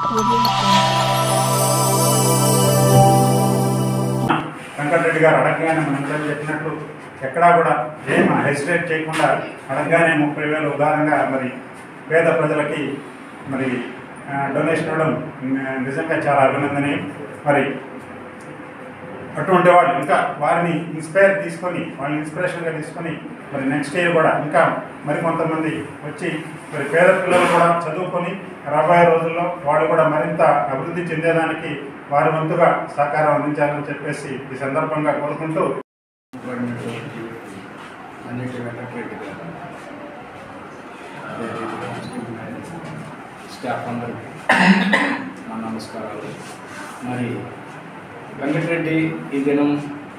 వెంకటరెడ్డి గారు అడగగానే మనం ఇంట్లో చెప్పినట్లు ఎక్కడా కూడా ఏం హెసిటేట్ చేయకుండా అడగగానే ముప్పై వేలు ఉదారంగా మరి పేద ప్రజలకి మరి ఆ, డొనేషన్ ఇవ్వడం ని- నిజంగా చాలా అభినందనీయం మరి అటువంటి వాళ్ళు ఇంకా వారిని ఇన్స్పైర్ తీసుకొని వాళ్ళని ఇన్స్పిరేషన్గా తీసుకొని మరి నెక్స్ట్ ఇయర్ కూడా ఇంకా మరి కొంతమంది వచ్చి మరి పేద పిల్లలు కూడా చదువుకొని రాబోయే రోజుల్లో వాళ్ళు కూడా మరింత అభివృద్ధి చెందేదానికి వారి వంతుగా సహకారం అందించాలని చెప్పేసి ఈ సందర్భంగా కోరుకుంటూ పడినటువంటి అన్నిటి వెంకటరెడ్డి గారు స్టాఫ్ అందరికీ మా నమస్కారాలు మరి వెంకటరెడ్డి ఈ దినం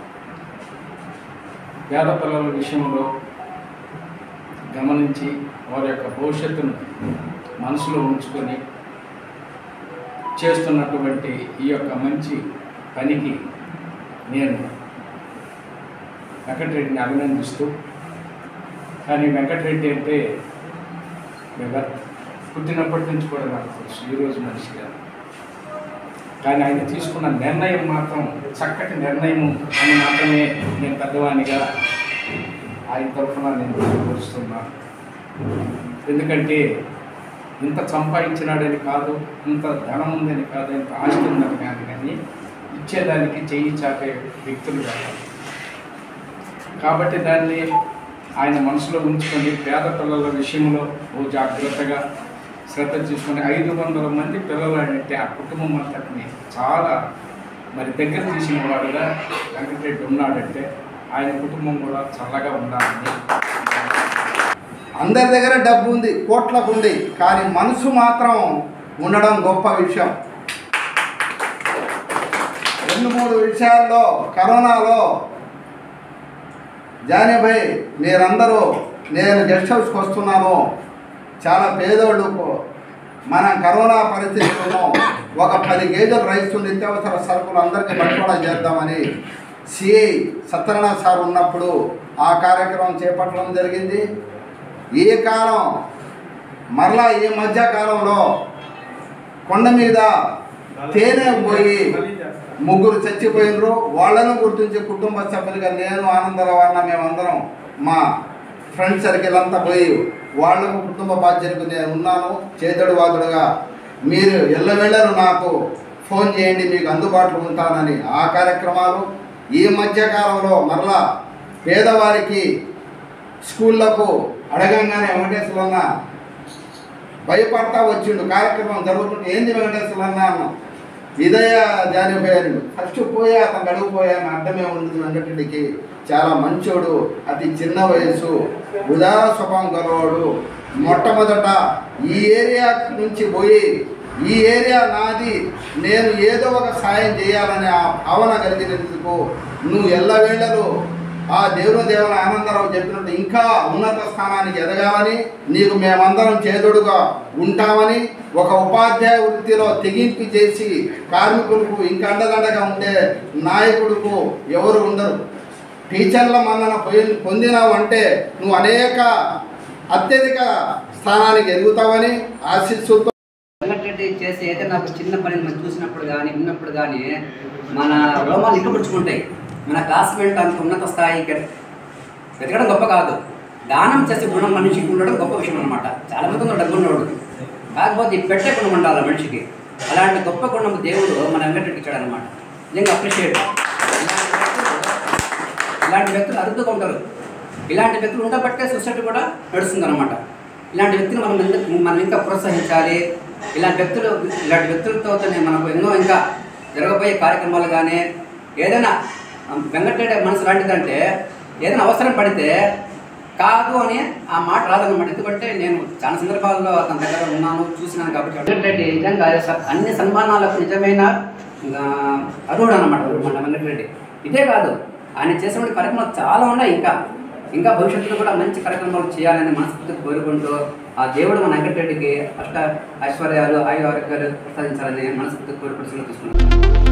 పేద పిల్లల విషయంలో గమనించి వారి యొక్క భవిష్యత్తును మనసులో ఉంచుకొని చేస్తున్నటువంటి ఈ యొక్క మంచి పనికి నేను వెంకటరెడ్డిని అభినందిస్తూ కానీ వెంకటరెడ్డి అంటే మేము పుట్టినప్పటి నుంచి కూడా నాకు తెలుసు ఈరోజు మనిషిగా కానీ ఆయన తీసుకున్న నిర్ణయం మాత్రం చక్కటి నిర్ణయం అని మాత్రమే నేను పెద్దవానిగా ఆయన తరఫున నేను తెలియపరుస్తున్నా ఎందుకంటే ఇంత సంపాదించినాడని కాదు ఇంత ధనం ఉందని కాదు ఇంత ఆస్తి ఉందని కాదు కానీ ఇచ్చేదానికి చెయ్యి చాపే వ్యక్తులు కాదు కాబట్టి దాన్ని ఆయన మనసులో ఉంచుకొని పేద పిల్లల విషయంలో ఓ జాగ్రత్తగా శ్రద్ధ తీసుకొని ఐదు వందల మంది పిల్లలు అంటే ఆ కుటుంబం అంతటిని చాలా మరి దగ్గర తీసిన వాడుగా వెంకటరెడ్డి ఉన్నాడంటే ఆయన కుటుంబం కూడా చల్లగా ఉండాలని అందరి దగ్గర డబ్బు ఉంది కోట్లకు ఉంది కానీ మనసు మాత్రం ఉండడం గొప్ప విషయం రెండు మూడు విషయాల్లో కరోనాలో జానేభాయ్ మీరందరూ నేను గెస్ట్ హౌస్కి వస్తున్నాను చాలా పేదోళ్ళు మన కరోనా పరిస్థితుల్లో ఒక పది గేదెలు రైతు నిత్యావసర సరుకులు అందరికీ బట్వాడా చేద్దామని సిఐ సత్యనారాయణ సార్ ఉన్నప్పుడు ఆ కార్యక్రమం చేపట్టడం జరిగింది ఈ కాలం మరలా ఈ మధ్య కాలంలో కొండ మీద తేనె పోయి ముగ్గురు చచ్చిపోయినరు వాళ్ళను గుర్తించి కుటుంబ సభ్యులుగా నేను ఆనందరావు అన్న మేమందరం మా ఫ్రెండ్ సర్కిల్ అంతా పోయి వాళ్ళకు కుటుంబ బాధ్యతకు నేను ఉన్నాను చేతుడు వాదుడుగా మీరు ఎల్లవెళ్ళను నాకు ఫోన్ చేయండి మీకు అందుబాటులో ఉంటానని ఆ కార్యక్రమాలు ఈ మధ్య కాలంలో మరలా పేదవారికి స్కూళ్ళకు అడగంగానే వెంకటేశ్వరన్న భయపడతా వచ్చిండు కార్యక్రమం జరుగుతుంటే ఏంది వెంకటేశ్వరన్న అన్న ఇదయ జానిపోయాను ఫస్ట్ పోయా అతను అడుగుపోయాను అడ్డమే ఉంది వెంకటరెడ్డికి చాలా మంచోడు అతి చిన్న వయసు ఉదార స్వభావం గలవాడు మొట్టమొదట ఈ ఏరియా నుంచి పోయి ఈ ఏరియా నాది నేను ఏదో ఒక సాయం చేయాలనే ఆ భావన కలిగినందుకు నువ్వు ఎల్లవేళలు ఆ దేవుని దేవుని ఆనందరావు చెప్పినట్టు ఇంకా ఉన్నత స్థానానికి ఎదగాలని నీకు మేమందరం చేదుడుగా ఉంటామని ఒక ఉపాధ్యాయ వృత్తిలో తెగింపు చేసి కార్మికులకు ఇంకా అండదండగా ఉండే నాయకుడుకు ఎవరు ఉండరు టీచర్ల మన్నన పొంది పొందినావు అంటే నువ్వు అనేక అత్యధిక స్థానానికి ఎదుగుతావని ఆశిస్తుతో వెంకటరెడ్డి చేసే ఏదైనా ఒక చిన్న పని మనం చూసినప్పుడు కానీ విన్నప్పుడు కానీ మన రోమాలు ఇక్కపుచ్చుకుంటాయి మన క్లాస్మేట్ అంత ఉన్నత స్థాయికి వెతకడం గొప్ప కాదు దానం చేసే గుణం మనిషికి ఉండడం గొప్ప విషయం అనమాట చాలా మంది ఉన్నారు డబ్బు ఉన్నవాడు కాకపోతే ఈ పెట్టే గుణం ఉండాలి మనిషికి అలాంటి గొప్ప గుణం దేవుడు మన వెంకటరెడ్డికి ఇచ్చాడు అనమాట నిజంగా అప్రిషియేట్ ఇలాంటి వ్యక్తులు అరుదుగా ఉంటారు ఇలాంటి వ్యక్తులు ఉండబట్టే సొసైటీ కూడా నడుస్తుంది అనమాట ఇలాంటి వ్యక్తులు మనం ఎందుకు మనం ఇంకా ప్రోత్సహించాలి ఇలాంటి వ్యక్తులు ఇలాంటి వ్యక్తులతో మనకు ఎన్నో ఇంకా జరగబోయే కార్యక్రమాలు కానీ ఏదైనా వెంకటరెడ్డి మనసు లాంటిదంటే ఏదైనా అవసరం పడితే కాదు అని ఆ మాట రాదన్నమాట ఎందుకంటే నేను చాలా సందర్భాల్లో అతని దగ్గర ఉన్నాను చూసినాను కాబట్టి వెంకటరెడ్డి నిజంగా స- అన్ని సన్మానాలకు నిజమైన ఆ, అర్హుడు అనమాట మన వెంకటరెడ్డి ఇదే కాదు ఆయన చేసినటువంటి కార్యక్రమాలు చాలా ఉన్నాయి ఇంకా ఇంకా భవిష్యత్తులో కూడా మంచి కార్యక్రమాలు చేయాలని మనస్ఫూర్తిగా కోరుకుంటూ ఆ దేవుడు మన వెంకటరెడ్డికి అష్ట ఐశ్వర్యాలు ఆయుర ఆరోగ్యాలు ప్రసాదించాలని మనస్ఫూర్తిగా కోరుకుంటూ తీసుకున్నాను